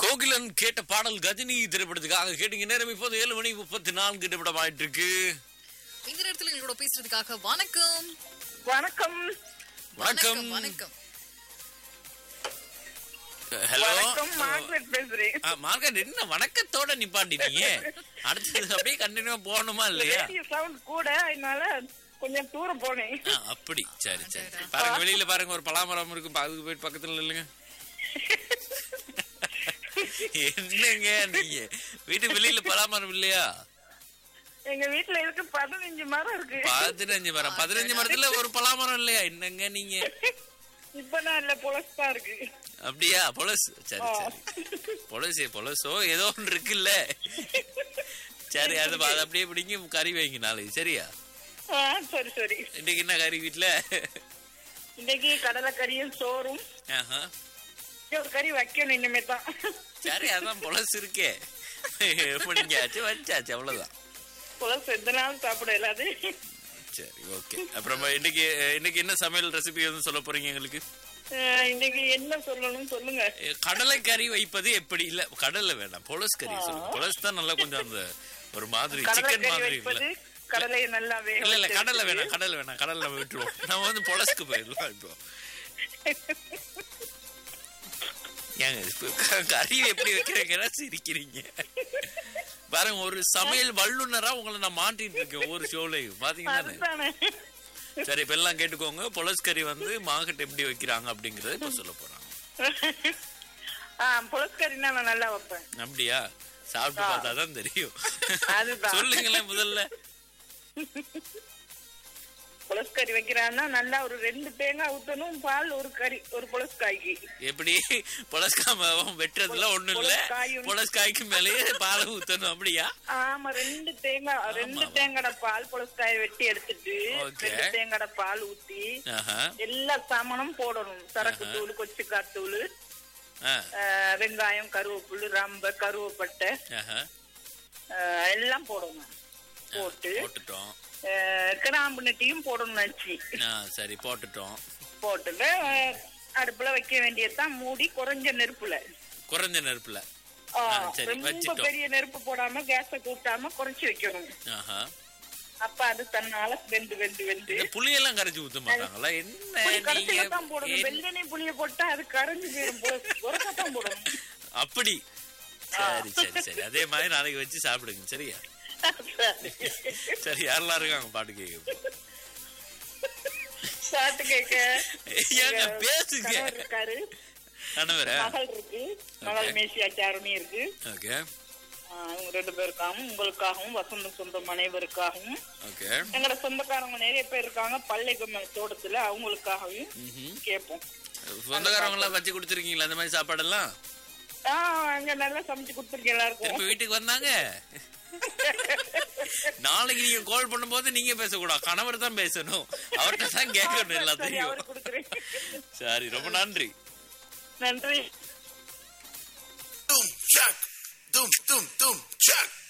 கோகிலன் கேட்ட பாடல் கஜினி திரைப்படத்துக்காக கேட்டீங்க நேரம் இப்போது ஏழு மணி முப்பத்தி நான்கு நிமிடம் ஆயிட்டு இருக்கு இந்த நேரத்துல எங்களோட பேசுறதுக்காக வணக்கம் வணக்கம் வணக்கம் வணக்கம் ஹலோ வணக்கம் மார்க்ரெட் பேசுறேன் மார்க்கெட் என்ன வணக்கத்தோட நிப்பாட்டிட்டீங்க அடுத்தது அப்படியே கண்டினியூ போகணுமா இல்லையா ரேடியோ சவுண்ட் கூட அதனால கொஞ்சம் தூரம் போனேன் ஆ, அப்படி சரி சரி பாருங்க வெளியில பாருங்க ஒரு பலாமரம் இருக்கும் பா- அதுக்கு போயிட்டு பக்கத்துல இல்லைங்க என்னங்க நீங்க வீட்டு வெளியில பலாமரம் இல்லையா எங்க வீட்டுல இருக்கு பதினஞ்சு மரம் இருக்கு பதினஞ்சு மரம் பதினஞ்சு மரத்துல ஒரு பலாமரம் இல்லையா என்னங்க நீங்க இப்ப நான் இல்ல புலஸ்தான் இருக்கு அப்படியா பொலசு சரி சரி பொலசே பொலசோ ஏதோ ஒன்று இருக்குல்ல சரி அது அது அப்படியே பிடிங்க கறி வைங்க நாளைக்கு சரியா ஆ, சரி சரி இன்னைக்கு என்ன கறி வீட்டுல இன்னைக்கு கடலைக்கறியும் சோறும் ஆஹா. ஒரு கறி வைக்கணும் இனிமே தான் சரி அதான் பொலசு இருக்கே முடிஞ்சாச்சு வச்சாச்சு அவ்வளவுதான் புலஸ் எந்த நாள் சாப்பிட இல்லாது சரி ஓகே அப்புறமா இன்னைக்கு இன்னைக்கு என்ன சமையல் ரெசிபி எதுவும் சொல்ல போறீங்க எங்களுக்கு ஆ, இன்னைக்கு என்ன சொல்லணும் சொல்லுங்க எ, கடலை கறி வைப்பது எப்படி இல்ல கடலை வேண்டாம் பொலஸ் கறி சொல்லுங்க பொலஸ் தான் நல்லா கொஞ்சம் அந்த ஒரு மாதிரி சிக்கன் கடலைக்கறி மாதிரி வைப்பது இருக்குல்ல கடலையை நல்லா வேக இல்ல இல்ல வச்சு கடலை எடுத்து, வேணாம் கடலை வேணாம் கடலை நம்ம விட்டுருவோம் நம்ம வந்து பொலஸ்க்கு போயிடலாம் இப்போ ஏங்க இப்ப க- கறி எப்படி வைக்கிறீங்கன்னா சிரிக்கிறீங்க பாருங்க ஒரு சமையல் வல்லுனரா உங்களை நான் மாட்டிட்டு இருக்கேன் ஒவ்வொரு ஷோலையும் பாத்தீங்கன்னா அதுதானே சரி இப்ப எல்லாம் கேட்டுக்கோங்க பொலஸ் கறி வந்து மார்க்கெட் எப்படி வைக்கிறாங்க அப்படிங்கறத இப்ப சொல்ல போறாங்க ஆ புலஸ்கறினா நான் நல்லா வைப்பேன் அப்படியா சாப்பிட்டு பார்த்தாதான் தெரியும் அதுதான். சொல்லுங்களேன் முதல்ல புலஸ்கறி வைக்கிறான்னா நல்லா ஒரு ரெண்டு தேங்காய் ஊத்தணும் பால் ஒரு கறி ஒரு புலஸ்காய்க்கு எப்படி பொலஸ்காம வெட்டுறதுல ஒண்ணும் இல்ல பொலஸ்காயும். பொலஸ்காய்க்கு மேலேயே பாலை ஊத்தணும் அப்படியா ஆமா ரெண்டு தேங்காய் ரெண்டு தேங்காட பால் புலஸ்காயை வெட்டி எடுத்துட்டு Okay. ரெண்டு தேங்காட பால் ஊத்தி ஆஹா எல்லா சாமானும் போடணும் சரக்கு தூள் கொச்சிக்காய் தூள் ஆ, வெங்காயம் கருவேப்புல் ரம்ப கருவேப்பட்டை ஆஹா. ஆஹ், எல்லாம் போடணும் போட்டு போட்டுட்டோம் ஆஹ், கிராம்பு நெட்டியும் போடணும் நச்சு ஆ, சரி போட்டுட்டோம் போட்டுட்டு ஆஹ், அடுப்புல வைக்க வேண்டியதுதான் மூடி குறைஞ்ச நெருப்புல குறைஞ்ச நெருப்புல ஆ, ஆ, சரி, ரொம்ப வச்சிட்டோம். பெரிய நெருப்பு போடாம கேஸ கூட்டாம குறைச்சு வைக்கணும் ஆஹா அப்ப அது தன்னால வெந்து வெந்து வெந்து இந்த புளியெல்லாம் கரைச்சு ஊத்த மாட்டாங்களா என்ன புளி நீங்க கரைச்சில தான் போடணும் என்- வெள்ளனை புளிய போட்டா அது கரைஞ்சு போயிடும் உரக்கத்தான் போடணும் அப்படி சரி சரி சரி அதே மாதிரி நாளைக்கு வச்சு சாப்பிடுங்க சரியா சரி யாரெல்லாம் இருக்காங்க பாட்டு கேட்க சாட்டு கேட்க ஏங்க பேசுங்க கணவர் இருக்காரு கணவரா மகள் இருக்கு மகள் மேசியா சாரணி இருக்கு ஓகே ஆ, அவங்க ரெண்டு பேருக்காகவும் உங்களுக்காகவும் வசந்த சொந்தம் அனைவருக்காகவும் ஓகே எங்களோட சொந்தக்காரங்க நிறைய பேர் இருக்காங்க பள்ளிக்கு தோட்டத்துல அவங்களுக்காகவும் கேட்போம் சொந்தக்காரங்க எல்லாம் வச்சு கொடுத்துருக்கீங்களா அந்த மாதிரி சாப்பாடெல்லாம் ஆஹ் அங்க நல்லா சமைச்சு கொடுத்துருக்கேன் எல்லாருக்கும் திரும்ப வீட்டுக்கு வந்தாங்க நாளைக்கு நீங்க கால் பண்ணும்போது நீங்க பேசக்கூடாது கணவர் தான் பேசணும் அவர்கிட்ட தான் கேட்கணும் சரி எல்லாத்தையும் அவருக்கு கொடுக்குறேன் சரி ரொம்ப நன்றி நன்றி Doom, chuck. Doom, doom, doom, chuck.